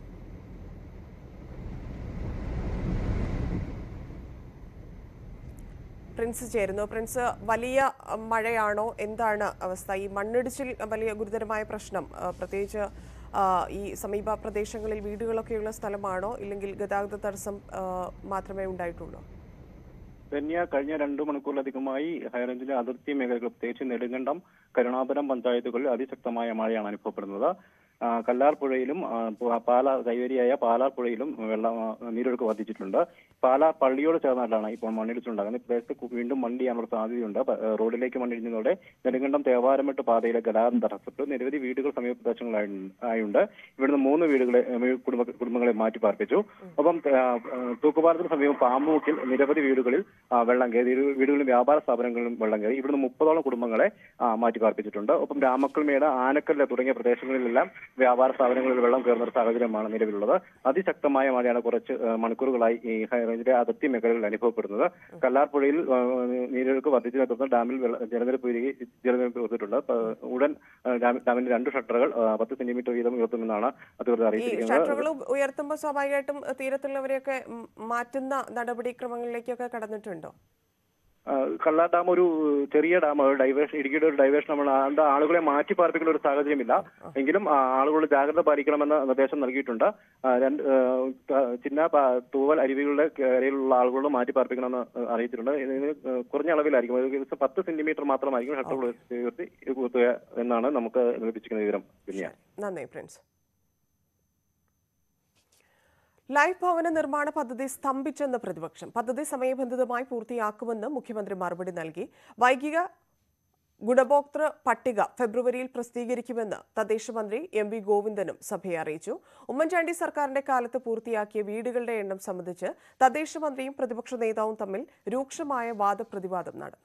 പ്രിൻസ് ചേരുന്നു പ്രിൻസ് വലിയ അഹ്, മഴയാണോ എന്താണ് അവസ്ഥ ഈ മണ്ണിടിച്ചിൽ വലിയ ഗുരുതരമായ പ്രശ്നം അഹ്, പ്രത്യേകിച്ച് അഹ്, ഈ സമീപ പ്രദേശങ്ങളിൽ വീടുകളൊക്കെയുള്ള സ്ഥലമാണോ ഇല്ലെങ്കിൽ ഗതാഗത തടസ്സം അഹ്, മാത്രമേ ഉണ്ടായിട്ടുള്ളൂ ധന്യ കഴിഞ്ഞ രണ്ടു മണിക്കൂറിലധികമായി ഹൈറേഞ്ചിലെ അതിർത്തി മേഖലകൾ പ്രത്യേകിച്ച് നെടുങ്കണ്ടം കരുണാപുരം പഞ്ചായത്തുകളിൽ അതിശക്തമായ മഴയാണ് അനുഭവപ്പെടുന്നത് ആ, കല്ലാർ പുഴയിലും ആ, പ- പാലാ കൈവരിയായ പാലാർ പുഴയിലും വെള്ളം ആ, നീരൊഴുക്ക് വർദ്ധിച്ചിട്ടുണ്ട് പാലാ പള്ളിയോട് ചേർന്നിട്ടാണ് ഇപ്പോൾ മണ്ണിടിച്ചിലുണ്ടാകുന്നത് ഈ പ്രദേശത്ത് കു- വീണ്ടും മണ്ണ് ചെയ്യാനുള്ള സാധ്യതയുണ്ട് പ- ഏഹ് റോഡിലേക്ക് മണ്ണിടിഞ്ഞതോടെ നെടുങ്കണ്ടം തേവാരമെട്ട് പാതയിലെ ഗതാഗതം തടസ്സപ്പെട്ടു നിരവധി വീടുകൾ സമീപ പ്രദേശങ്ങളായി ആയുണ്ട് ഇവിടുന്ന് മൂന്ന് വീടുകളെ ഏഹ് കുടുംബ കുടുംബങ്ങളെ മാറ്റി പാർപ്പിച്ചു ഒപ്പം ആ, ഏഹ് തൂക്കുപാലത്തിന് സമീപം പാമ്പുമുക്കിൽ നിരവധി വീടുകളിൽ ആ, വെള്ളം കയറി വീട്- വീടുകളിലും വ്യാപാര സ്ഥാപനങ്ങളിലും വെള്ളം കയറി ഇവിടുന്ന് മുപ്പതോളം കുടുംബങ്ങളെ ആ, മാറ്റി പാർപ്പിച്ചിട്ടുണ്ട് ഒപ്പം രാമക്കൽമേട് ആനക്കല്ല് തുടങ്ങിയ പ്രദേശങ്ങളിലെല്ലാം വ്യാപാര സ്ഥാപനങ്ങളിൽ വെള്ളം കയറുന്ന ഒരു സാഹചര്യമാണ് നിലവിലുള്ളത് അതിശക്തമായ മഴയാണ് കുറച്ച് ഏഹ് മണിക്കൂറുകളായി ഈ ഹൈറേഞ്ചിലെ അതിർത്തി മേഖലകളിൽ അനുഭവപ്പെടുന്നത് കല്ലാർപ്പുഴയിൽ ഏഹ് നീരൊഴുക്ക് വർദ്ധിച്ചതിനെ തുടർന്ന് ഡാമിൽ വെള്ള- ജലനിരപ്പ് ഉയരുകയും ജലനിരപ്പ് ഉയർന്നിട്ടുണ്ട് ഏഹ് ഉടൻ ഏഹ് ഡാമി- ഡാമിന്റെ രണ്ട് ഷട്ടറുകൾ ഏഹ് പത്ത് സെന്റിമീറ്റർ വീതം ഉയർത്തുമെന്നാണ് അധികൃതർ ഈ അറിയിച്ചിരിക്കുന്നത് ഷട്ടറുകൾ ഉയർത്തുമ്പോൾ സ്വാഭാവികമായിട്ടും തീരത്തുള്ളവരെയൊക്കെ ഉം, മാറ്റുന്ന നടപടിക്രമങ്ങളിലേക്കൊക്കെ കടന്നിട്ടുണ്ടോ ആ, കല്ലാർ ഡാം ഒരു ചെറിയ ഡാം ഡൈവേഷൻ ഇടുക്കിയുടെ ഒരു ഡൈവേഷൻ നമ്മൾ അതിന്റെ ആളുകളെ മാറ്റി പാർപ്പിക്കുന്ന ഒരു സാഹചര്യമില്ല എങ്കിലും ആ, ആളുകൾ ജാഗ്രത പാലിക്കണമെന്ന നിർദ്ദേശം നൽകിയിട്ടുണ്ട് ആ, രണ്ട് ആ, ത- ചിന്ന പ- തൂവൽ അരുവികളുടെ കരയിലുള്ള ആളുകളോട് മാറ്റി പാർപ്പിക്കണമെന്ന് അറിയിച്ചിട്ടുണ്ട് ഇതിന് കുറഞ്ഞ അളവിലായിരിക്കും ഒരു ദിവസം പത്ത് സെന്റിമീറ്റർ മാത്രമായിരിക്കും ഷട്ടർ ഉയർത്തി കുത്തുക എന്നാണ് നമുക്ക് ലഭിച്ചിരിക്കുന്ന വിവരം പിന്നെ നന്ദി പ്രിൻസ് ലൈഫ് ഭവന നിർമ്മാണ പദ്ധതി സ്തംഭിച്ചെന്ന് പ്രതിപക്ഷം പദ്ധതി സമയബന്ധിതമായി പൂർത്തിയാക്കുമെന്ന് മുഖ്യമന്ത്രി മറുപടി നൽകി വൈകിക ഗുണഭോക്തൃ പട്ടിക ഫെബ്രുവരിയിൽ പ്രസിദ്ധീകരിക്കുമെന്ന് തദ്ദേശ മന്ത്രി എം വി ഗോവിന്ദനും സഭയെ അറിയിച്ചു ഉമ്മൻചാണ്ടി സർക്കാരിന്റെ കാലത്ത് പൂർത്തിയാക്കിയ വീടുകളുടെ എണ്ണം സംബന്ധിച്ച് തദ്ദേശ മന്ത്രിയും പ്രതിപക്ഷ നേതാവും തമ്മിൽ രൂക്ഷമായ വാദപ്രതിവാദം നടന്നു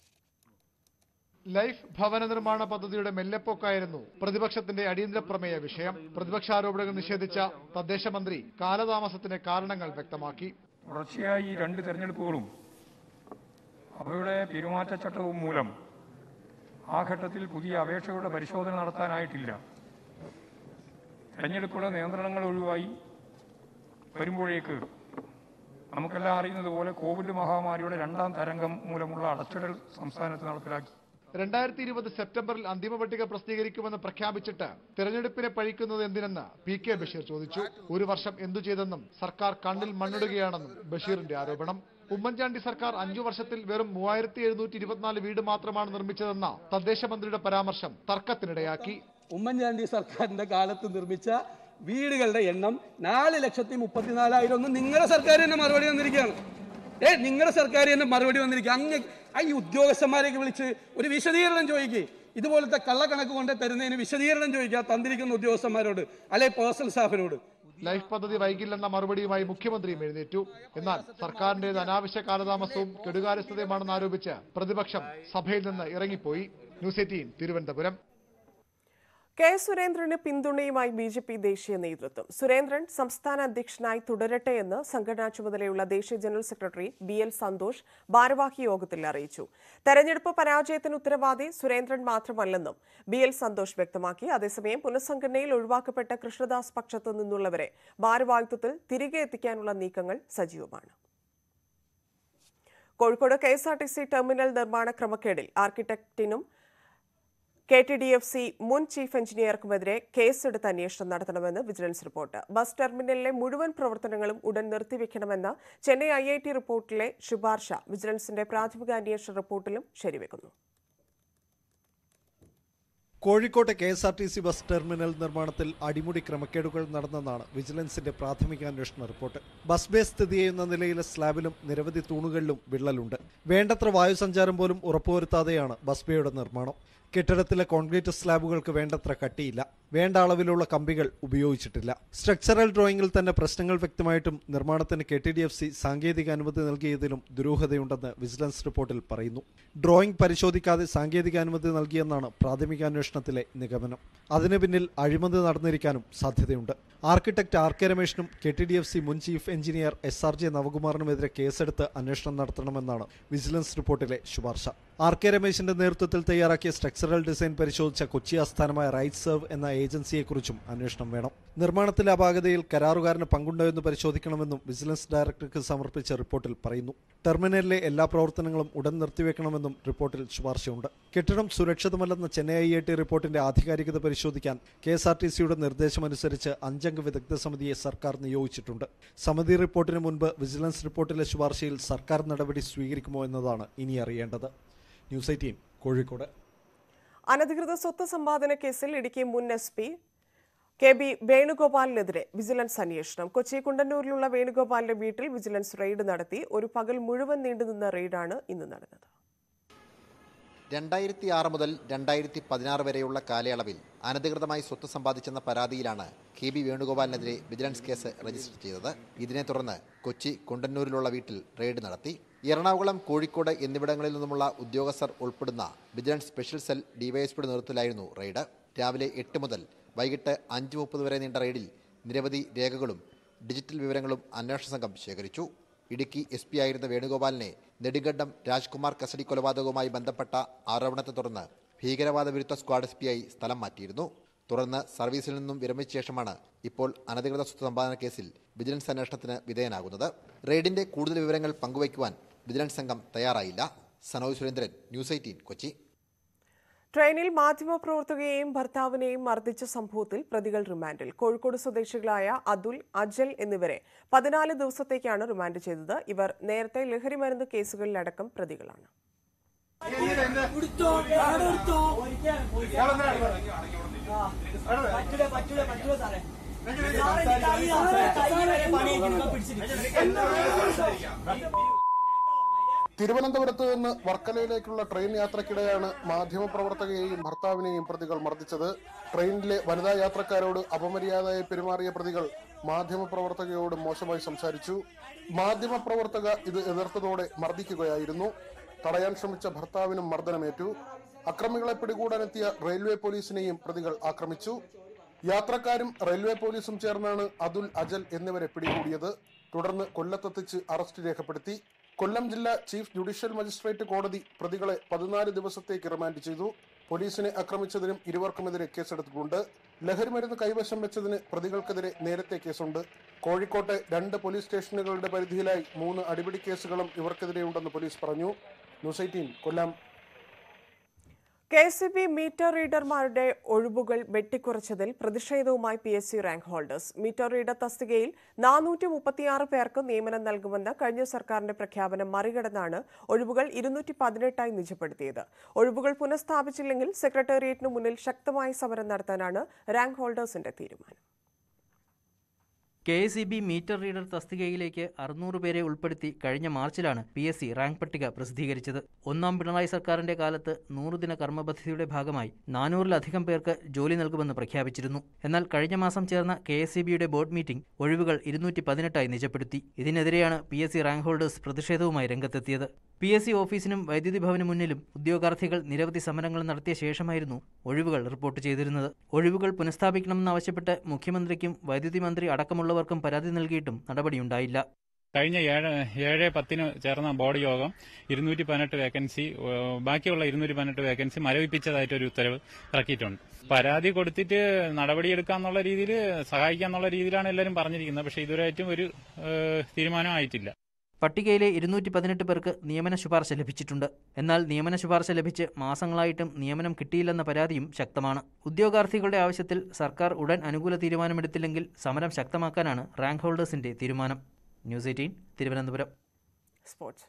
ലൈഫ് ഭവന നിർമ്മാണ പദ്ധതിയുടെ മെല്ലെപ്പോക്കായിരുന്നു പ്രതിപക്ഷത്തിന്റെ അടിയന്തര പ്രമേയ വിഷയം പ്രതിപക്ഷാരോപണങ്ങൾ നിഷേധിച്ച തദ്ദേശ മന്ത്രി കാലതാമസത്തിന് കാരണങ്ങൾ വ്യക്തമാക്കി തുടർച്ചയായി ഈ രണ്ട് തെരഞ്ഞെടുപ്പുകളും അവയുടെ പെരുമാറ്റച്ചട്ടവും മൂലം ആ ഘട്ടത്തിൽ പുതിയ അപേക്ഷകളുടെ പരിശോധന നടത്താനായിട്ടില്ല തെരഞ്ഞെടുപ്പുകളുടെ നിയന്ത്രണങ്ങൾ ഒഴിവായി വരുമ്പോഴേക്ക് നമുക്കെല്ലാം അറിയുന്നത് പോലെ കോവിഡ് മഹാമാരിയുടെ രണ്ടാം തരംഗം മൂലമുള്ള അടച്ചിടൽ സംസ്ഥാനത്ത് നടപ്പിലാക്കി രണ്ടായിരത്തി ഇരുപത് സെപ്റ്റംബറിൽ അന്തിമ പട്ടിക പ്രസിദ്ധീകരിക്കുമെന്ന് പ്രഖ്യാപിച്ചിട്ട് തെരഞ്ഞെടുപ്പിനെ പഴിക്കുന്നത് എന്തിനെന്ന് പി കെ ബഷീർ ചോദിച്ചു ഒരു വർഷം എന്തു ചെയ്തെന്നും സർക്കാർ കണ്ണിൽ മണ്ണിടുകയാണെന്നും ബഷീറിന്റെ ആരോപണം ഉമ്മൻചാണ്ടി സർക്കാർ അഞ്ചു വർഷത്തിൽ വെറും മൂവായിരത്തി എഴുന്നൂറ്റി ഇരുപത്തിനാല് വീട് മാത്രമാണ് നിർമ്മിച്ചതെന്ന തദ്ദേശ മന്ത്രിയുടെ പരാമർശം തർക്കത്തിനിടയാക്കി ഉമ്മൻചാണ്ടി സർക്കാരിന്റെ കാലത്ത് നിർമ്മിച്ച വീടുകളുടെ എണ്ണം നാല് ലക്ഷത്തി മുപ്പത്തിനാലായിരം ഒന്നും നിങ്ങളുടെ സർക്കാർ തന്നെ മറുപടി വന്നിരിക്കുകയാണ് ഏ നിങ്ങളുടെ സർക്കാർ തന്നെ മറുപടി വന്നിരിക്കുക അങ്ങ് ആ ഈ ഉദ്യോഗസ്ഥന്മാരെയൊക്കെ വിളിച്ച് ഒരു വിശദീകരണം ചോദിക്കുക ഇതുപോലത്തെ കള്ളക്കണക്ക് കൊണ്ട് തരുന്നതിന് വിശദീകരണം ചോദിക്കുക തന്നിരിക്കുന്ന ഉദ്യോഗസ്ഥന്മാരോട് അല്ലെ പേഴ്സണൽ സ്റ്റാഫിനോട് ലൈഫ് പദ്ധതി വൈകില്ലെന്ന മറുപടിയുമായി മുഖ്യമന്ത്രിയും എഴുന്നേറ്റു എന്നാൽ സർക്കാരിന്റേത് അനാവശ്യ കാലതാമസവും കെടുകാര്യസ്ഥതയുമാണെന്ന് ആരോപിച്ച് പ്രതിപക്ഷം സഭയിൽ നിന്ന് ഇറങ്ങിപ്പോയി ന്യൂസ് എയ്റ്റീൻ തിരുവനന്തപുരം കെ സുരേന്ദ്രന് പിന്തുണയുമായി ബി ജെ പി ദേശീയ നേതൃത്വം സുരേന്ദ്രൻ സംസ്ഥാന അധ്യക്ഷനായി തുടരട്ടെ എന്ന് സംഘടനാ ചുമതലയുള്ള ദേശീയ general secretary B L Santhosh ഭാരവാഹി യോഗത്തിൽ അറിയിച്ചു തെരഞ്ഞെടുപ്പ് പരാജയത്തിന് ഉത്തരവാദി സുരേന്ദ്രൻ മാത്രമല്ലെന്നും ബി എൽ സന്തോഷ് വ്യക്തമാക്കി അതേസമയം പുനഃസംഘടനയിൽ ഒഴിവാക്കപ്പെട്ട കൃഷ്ണദാസ് പക്ഷത്തു നിന്നുള്ളവരെ ഭാരവാഹിത്വത്തിൽ തിരികെ എത്തിക്കാനുള്ള നീക്കങ്ങൾ സജീവമാണ് Kozhikode K S R T C terminal നിർമ്മാണ ക്രമക്കേടിൽ ആർക്കിടെക്റ്റിനും K T D F C മുൻ ചീഫ് എഞ്ചിനീയർക്കുമെതിരെ കേസെടുത്ത് അന്വേഷണം നടത്തണമെന്ന് വിജിലൻസ് റിപ്പോർട്ട് ബസ് ടെർമിനലിലെ മുഴുവൻ പ്രവർത്തനങ്ങളും ഉടൻ നിർത്തിവെക്കണമെന്ന ചെന്നൈ ഐ ഐ ടി റിപ്പോർട്ടിലെ ശുപാർശ വിജിലൻസിന്റെ പ്രാഥമിക അന്വേഷണ റിപ്പോർട്ടിലും ശരിവെക്കുന്നു കോഴിക്കോട്ടെ K S R T C bus terminal നിർമ്മാണത്തിൽ അടിമുടി ക്രമക്കേടുകൾ നടന്നെന്നാണ് വിജിലൻസിന്റെ പ്രാഥമിക അന്വേഷണ റിപ്പോർട്ട് ബസ് ബേ സ്ഥിതി ചെയ്യുന്ന നിലയിലെ സ്ലാബിലും നിരവധി തൂണുകളിലും വിള്ളലുണ്ട് വേണ്ടത്ര വായുസഞ്ചാരം പോലും ഉറപ്പുവരുത്താതെയാണ് ബസ് ബേയുടെ നിർമ്മാണം കെട്ടിടത്തിലെ കോൺക്രീറ്റ് സ്ലാബുകൾക്ക് വേണ്ടത്ര കട്ടിയില്ല വേണ്ട അളവിലുള്ള കമ്പികൾ ഉപയോഗിച്ചിട്ടില്ല സ്ട്രക്ചറൽ ഡ്രോയിങ്ങിൽ തന്നെ പ്രശ്നങ്ങൾ വ്യക്തമായിട്ടും നിർമ്മാണത്തിന് K T D F C സാങ്കേതിക അനുമതി നൽകിയതിലും ദുരൂഹതയുണ്ടെന്ന് വിജിലൻസ് റിപ്പോർട്ടിൽ പറയുന്നു ഡ്രോയിങ് പരിശോധിക്കാതെ സാങ്കേതിക അനുമതി നൽകിയെന്നാണ് പ്രാഥമിക അന്വേഷണത്തിലെ നിഗമനം അതിനു പിന്നിൽ അഴിമതി നടന്നിരിക്കാനും സാധ്യതയുണ്ട് ആർക്കിടെക്ട് ആർ കെ രമേഷിനും K T D F C മുൻ chief engineer S R J നവകുമാറിനുമെതിരെ കേസെടുത്ത് അന്വേഷണം നടത്തണമെന്നാണ് വിജിലൻസ് റിപ്പോർട്ടിലെ ശുപാർശ ആർ കെ രമേശിന്റെ നേതൃത്വത്തിൽ തയ്യാറാക്കിയ സ്ട്രക്ചറൽ ഡിസൈൻ പരിശോധിച്ച കൊച്ചി ആസ്ഥാനമായ റൈറ്റ് സെർവ് എന്ന ഏജൻസിയെക്കുറിച്ചും അന്വേഷണം വേണം നിർമ്മാണത്തിലെ അപാകതയിൽ കരാറുകാരന് പങ്കുണ്ടോ എന്ന് പരിശോധിക്കണമെന്നും വിജിലൻസ് ഡയറക്ടർക്ക് സമർപ്പിച്ച റിപ്പോർട്ടിൽ പറയുന്നു ടെർമിനലിലെ എല്ലാ പ്രവർത്തനങ്ങളും ഉടൻ നിർത്തിവെക്കണമെന്നും റിപ്പോർട്ടിൽ ശുപാർശയുണ്ട് കെട്ടിടം സുരക്ഷിതമല്ലെന്ന ചെന്നൈ ഐ ഐ ടി റിപ്പോർട്ടിന്റെ ആധികാരികത പരിശോധിക്കാൻ കെ എസ് ആർ ടി സിയുടെ നിർദ്ദേശമനുസരിച്ച് അഞ്ചംഗ വിദഗ്ധ സമിതിയെ സർക്കാർ നിയോഗിച്ചിട്ടുണ്ട് സമിതി റിപ്പോർട്ടിന് മുൻപ് വിജിലൻസ് റിപ്പോർട്ടിലെ ശുപാർശയിൽ സർക്കാർ നടപടി സ്വീകരിക്കുമോ എന്നതാണ് ഇനി അറിയേണ്ടത് ന്യൂസ് എയ്റ്റീൻ കോഴിക്കോട് അനധികൃത സ്വത്ത് സമ്പാദന കേസിൽ ഇടുക്കി മുൻ എസ് പി കെ ബി വേണുഗോപാലിനെതിരെ വിജിലൻസ് അന്വേഷണം കൊച്ചി കുണ്ടന്നൂരിലുള്ള വേണുഗോപാലിന്റെ വീട്ടിൽ വിജിലൻസ് റെയ്ഡ് നടത്തി ഒരു പകൽ മുഴുവൻ നീണ്ടുനിന്ന റെയ്ഡാണ് ഇന്ന് നടന്നത് രണ്ടായിരത്തി ആറ് മുതൽ രണ്ടായിരത്തി പതിനാറ് വരെയുള്ള കാലയളവിൽ അനധികൃതമായി സ്വത്ത് സമ്പാദിച്ചെന്ന പരാതിയിലാണ് കെ ബി വേണുഗോപാലിനെതിരെ വിജിലൻസ് കേസ് രജിസ്റ്റർ ചെയ്തത് ഇതിനെ തുടർന്ന് കൊച്ചി കുണ്ടന്നൂരിലുള്ള വീട്ടിൽ റെയ്ഡ് നടത്തി എറണാകുളം കോഴിക്കോട് എന്നിവിടങ്ങളിൽ നിന്നുമുള്ള ഉദ്യോഗസ്ഥർ ഉൾപ്പെടുന്ന വിജിലൻസ് സ്പെഷ്യൽ സെൽ ഡിവൈഎസ്പിയുടെ നേതൃത്വത്തിലായിരുന്നു റെയ്ഡ് രാവിലെ എട്ട് മുതൽ വൈകിട്ട് അഞ്ച് മുപ്പത് വരെ നീണ്ട റെയ്ഡിൽ നിരവധി രേഖകളും ഡിജിറ്റൽ വിവരങ്ങളും അന്വേഷണ സംഘം ശേഖരിച്ചു ഇടുക്കി എസ് പി ആയിരുന്ന വേണുഗോപാലിനെ നെടുങ്കണ്ടം രാജ്കുമാർ കസ്റ്റഡി കൊലപാതകവുമായി ബന്ധപ്പെട്ട ആരോപണത്തെ തുടർന്ന് ഭീകരവാദ വിരുദ്ധ സ്ക്വാഡ് എസ് പിയായി സ്ഥലം മാറ്റിയിരുന്നു തുടർന്ന് സർവീസിൽ നിന്നും വിരമിച്ച ശേഷമാണ് ഇപ്പോൾ അനധികൃത സ്വത്ത് സമ്പാദന കേസിൽ വിജിലൻസ് അന്വേഷണത്തിന് വിധേയനാകുന്നത് റെയ്ഡിന്റെ കൂടുതൽ വിവരങ്ങൾ പങ്കുവയ്ക്കുവാൻ വിജിലൻസ് സംഘം തയ്യാറായില്ല സനോജ് സുരേന്ദ്രൻ ന്യൂസ് എയ്റ്റീൻ കൊച്ചി ട്രെയിനിൽ മാധ്യമപ്രവർത്തകയെയും ഭർത്താവിനെയും മർദ്ദിച്ച സംഭവത്തിൽ പ്രതികൾ റിമാൻഡിൽ കോഴിക്കോട് സ്വദേശികളായ അതുൽ അജൽ എന്നിവരെ പതിനാല് ദിവസത്തേക്കാണ് റിമാൻഡ് ചെയ്തത് ഇവർ നേരത്തെ ലഹരിമരുന്ന് കേസുകളിലടക്കം പ്രതികളാണ് തിരുവനന്തപുരത്ത് നിന്ന് വർക്കലയിലേക്കുള്ള ട്രെയിൻ യാത്രക്കിടെയാണ് മാധ്യമപ്രവർത്തകയെയും ഭർത്താവിനെയും പ്രതികൾ മർദ്ദിച്ചത് ട്രെയിനിലെ വനിതാ യാത്രക്കാരോട് അപമര്യാദയായി പെരുമാറിയ പ്രതികൾ മാധ്യമപ്രവർത്തകയോട് മോശമായി സംസാരിച്ചു മാധ്യമപ്രവർത്തക ഇത് എതിർത്തതോടെ മർദ്ദിക്കുകയായിരുന്നു തടയാൻ ശ്രമിച്ച ഭർത്താവിനും മർദ്ദനമേറ്റു അക്രമികളെ പിടികൂടാനെത്തിയ റെയിൽവേ പോലീസിനെയും പ്രതികൾ ആക്രമിച്ചു യാത്രക്കാരും റെയിൽവേ പോലീസും ചേർന്നാണ് അതുൽ അജൽ എന്നിവരെ പിടികൂടിയത് തുടർന്ന് കൊല്ലത്തെത്തിച്ച് അറസ്റ്റ് രേഖപ്പെടുത്തി കൊല്ലം ജില്ലാ ചീഫ് ജുഡീഷ്യൽ മജിസ്ട്രേറ്റ് കോടതി പ്രതികളെ പതിനാല് ദിവസത്തേക്ക് റിമാൻഡ് ചെയ്തു പോലീസിനെ ആക്രമിച്ചതിനും ഇരുവർക്കുമെതിരെ കേസെടുത്തിട്ടുണ്ട് ലഹരിമരുന്ന് കൈവശം വെച്ചതിന് പ്രതികൾക്കെതിരെ നേരത്തെ കേസുണ്ട് കോഴിക്കോട്ടെ രണ്ട് പോലീസ് സ്റ്റേഷനുകളുടെ പരിധിയിലായി മൂന്ന് അടിപിടി കേസുകളും ഇവർക്കെതിരെയുണ്ടെന്ന് പോലീസ് പറഞ്ഞു news eighteen Kollam K S C B meter റീഡർമാരുടെ ഒഴിവുകൾ വെട്ടിക്കുറച്ചതിൽ പ്രതിഷേധവുമായി P S C rank holders meter reader തസ്തികയിൽ നാനൂറ്റി മുപ്പത്തിയാറ് പേർക്ക് നിയമനം നൽകുമെന്ന കഴിഞ്ഞ സർക്കാരിന്റെ പ്രഖ്യാപനം മറികടന്നാണ് ഒഴിവുകൾ ഇരുന്നൂറ്റി പതിനെട്ടായി നിജപ്പെടുത്തിയത് ഒഴിവുകൾ പുനഃസ്ഥാപിച്ചില്ലെങ്കിൽ സെക്രട്ടേറിയറ്റിനു മുന്നിൽ ശക്തമായ സമരം നടത്താനാണ് റാങ്ക് ഹോൾഡേഴ്സിന്റെ തീരുമാനം K S E B meter reader തസ്തികയിലേക്ക് അറുന്നൂറ് പേരെ ഉൾപ്പെടുത്തി കഴിഞ്ഞ മാർച്ചിലാണ് പി എസ് സി റാങ്ക് പട്ടിക പ്രസിദ്ധീകരിച്ചത് ഒന്നാം പിണറായി സർക്കാരിന്റെ കാലത്ത് നൂറുദിന കർമ്മ പദ്ധതിയുടെ ഭാഗമായി നാനൂറിലധികം പേർക്ക് ജോലി നൽകുമെന്ന് പ്രഖ്യാപിച്ചിരുന്നു എന്നാൽ കഴിഞ്ഞ മാസം ചേർന്ന കെ എസ് ഇ ബിയുടെ ബോർഡ് മീറ്റിംഗ് ഒഴിവുകൾ ഇരുന്നൂറ്റി പതിനെട്ടായി നിജപ്പെടുത്തി ഇതിനെതിരെയാണ് P S C rank holders പ്രതിഷേധവുമായി രംഗത്തെത്തിയത് പി എസ് സി ഓഫീസിനും വൈദ്യുതി ഭവന് മുന്നിലും ഉദ്യോഗാർത്ഥികൾ നിരവധി സമരങ്ങൾ നടത്തിയ ശേഷമായിരുന്നു ഒഴിവുകൾ റിപ്പോർട്ട് ചെയ്തിരുന്നത് ഒഴിവുകൾ പുനഃസ്ഥാപിക്കണമെന്നാവശ്യപ്പെട്ട് മുഖ്യമന്ത്രിക്കും വൈദ്യുതി മന്ത്രി അടക്കമുള്ളവർക്കും പരാതി നൽകിയിട്ടും നടപടിയുണ്ടായില്ല കഴിഞ്ഞ ഏഴ് ഏഴ് പത്തിന് ചേർന്ന ബോർഡ് യോഗം ഇരുന്നൂറ്റി പതിനെട്ട് വേക്കൻസി ഏഹ് ബാക്കിയുള്ള ഇരുന്നൂറ്റി പതിനെട്ട് വേക്കൻസി മരവിപ്പിച്ചതായിട്ട് ഒരു ഉത്തരവ് ഇറക്കിയിട്ടുണ്ട് പരാതി കൊടുത്തിട്ട് നടപടിയെടുക്കാന്നുള്ള രീതിയിൽ സഹായിക്കാന്നുള്ള രീതിയിലാണ് എല്ലാവരും പറഞ്ഞിരിക്കുന്നത് പക്ഷേ ഇതുവരെയായിട്ടും ഒരു ഏഹ് തീരുമാനം ആയിട്ടില്ല പട്ടികയിലെ ഇരുന്നൂറ്റി പതിനെട്ട് പേർക്ക് നിയമന ശുപാർശ ലഭിച്ചിട്ടുണ്ട് എന്നാൽ നിയമന ശുപാർശ ലഭിച്ച് മാസങ്ങളായിട്ടും നിയമനം കിട്ടിയില്ലെന്ന പരാതിയും ശക്തമാണ് ഉദ്യോഗാർത്ഥികളുടെ ആവശ്യത്തിൽ സർക്കാർ ഉടൻ അനുകൂല തീരുമാനമെടുത്തില്ലെങ്കിൽ സമരം ശക്തമാക്കാനാണ് റാങ്ക് ഹോൾഡേഴ്സിന്റെ തീരുമാനം news eighteen Thiruvananthapuram sports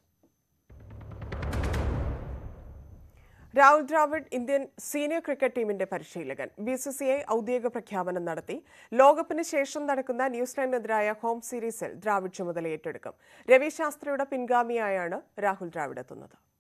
Rahul Dravid Indian senior cricket ടീമിന്റെ പരിശീലകൻ ബി സി സി ഐ ഔദ്യോഗിക പ്രഖ്യാപനം നടത്തി ലോകകപ്പിന് ശേഷം നടക്കുന്ന ന്യൂസിലാൻഡിനെതിരായ ഹോം സീരീസിൽ ദ്രാവിഡ് ചുമതല ഏറ്റെടുക്കും രവി ശാസ്ത്രിയുടെ പിൻഗാമിയായാണ് രാഹുൽ ദ്രാവിഡ് എത്തുന്നത്